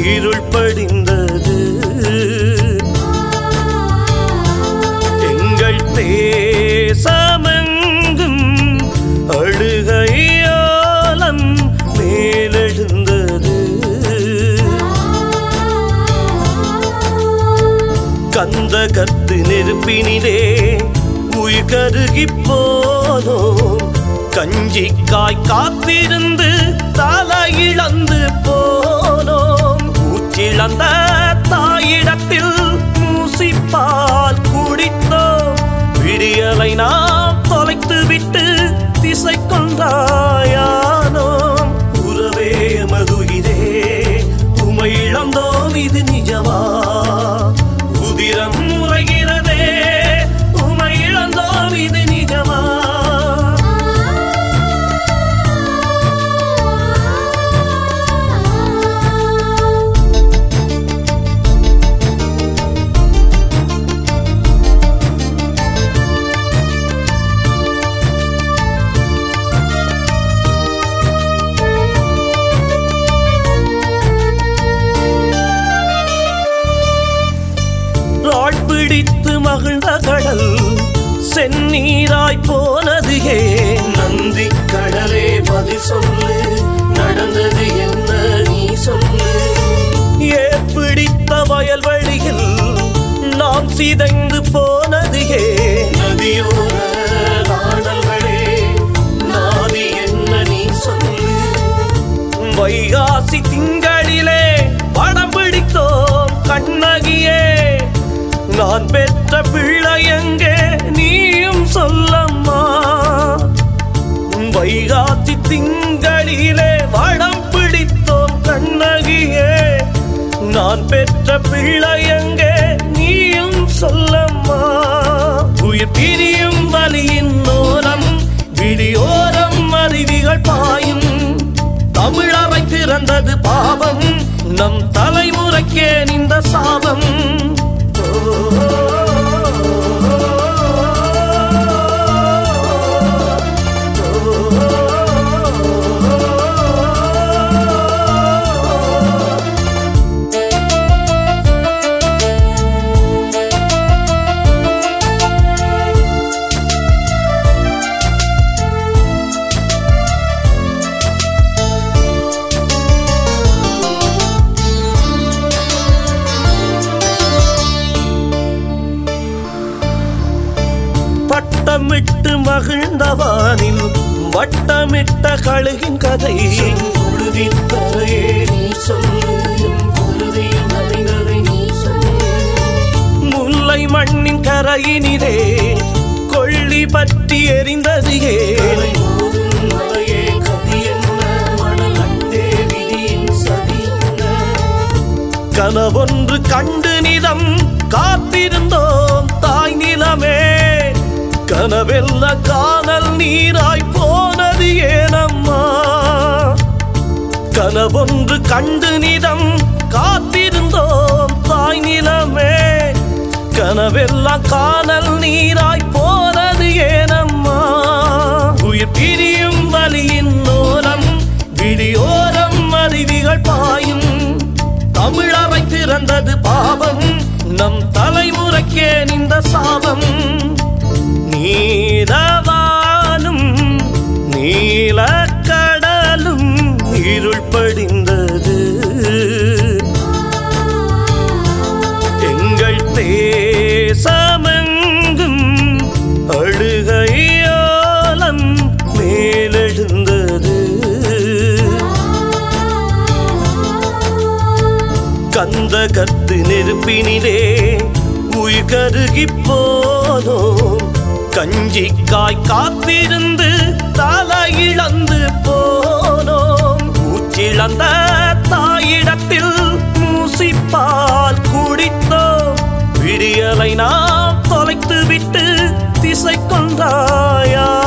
இருள் படிந்தது எங்கள் தேசமெங்கும் அழுகையாலம் மேலெழுந்தது கந்த கத்து நெருப்பினிலே உயிர் கருகிப் போனோம் கஞ்சிக்காய் காத்திருந்து தலையிழந்து போனோம் ஊற்றிழந்த தாயிடத்தில் மூசிப்பால் குடித்தோம் விடியலை நாம் தொலைத்து விட்டு திசை கொண்டாயானோம் உறவே மதுயிரே உமை இழந்தோம் இது நிஜமா உதிரம் உரைகிறதே உமை இழந்தோம் இது நிஜமா ராள் பிடித்து மகிழ்ந்த கடல் செந்நீராய் போனது ஏன் நந்தி கடலே பதில் சொல்லு நடந்தது என்ன நீ சொல்லு ஏற்பிடித்த வயல்வெளியில் நாம் சிதைந்து போனது ஏன் நதியோர நாடல்களே நாதி என்ன நீ சொல்லு வைகாசி திங்களிலே படம் பிடித்தோம் கண்ணகியே நான் பெற்ற பிள்ளை எங்கே நீயும் சொல்லம்மா வைகாசி திங்களிலே வடம் பிடித்தோம் கண்ணகியே நான் பெற்ற பிள்ளை எங்கே நீயும் சொல்லம்மா உயிர் பிரியும் வலியின் ஓரம் விழியோரம் அருவிகள் பாயும் தமிழரை பிறந்தது பாவம் நம் தலைமுறைக்கே இந்த சாபம் பட்டமிட்டு மகிழ்ந்தவானில் வட்டமிட்ட கழுகின் கதை உறுதித்தரையே நீ சொல்லு உறுதியில் நனைந்ததை நீ சொல்லு முல்லை மண்ணின் கரையினிலே கொள்ளி பற்றி எரிந்தது ஏன் கனவொன்று கண்டு நிலம் காத்திருந்தோம் தாய் நிலமே கனவெல்ல காணல் நீராய் போனது ஏனம்மா கனவொன்று கண்டு நிலம் காத்திருந்தோம் தாய் நிலமே கனவெல்லாம் காணல் நீராய் போனது ஏனம்மா உயிர் பிரியும் வலியின் ஓரம் விழியோரம் அருவிகள் பாயும் தமிழரை பிறந்தது பாவம் நம் தலைமுறைக்கே இந்த சாபம் நீலவானும் நீலக்கடலும் இருள் படிந்தது எங்கள் தேசமெங்கும் அழுகையாலம் மேலெழுந்தது கந்த கத்து நெருப்பினிலே உயிர் கருகிப் போனோம் கஞ்சிக்காய் காத்திருந்து தலையிழந்து போனோம் ஊற்றிழந்த தாயிடத்தில் மூசிப்பால் குடித்தோம் விடியலை நாம் தொலைத்து விட்டு திசை கொண்டாயா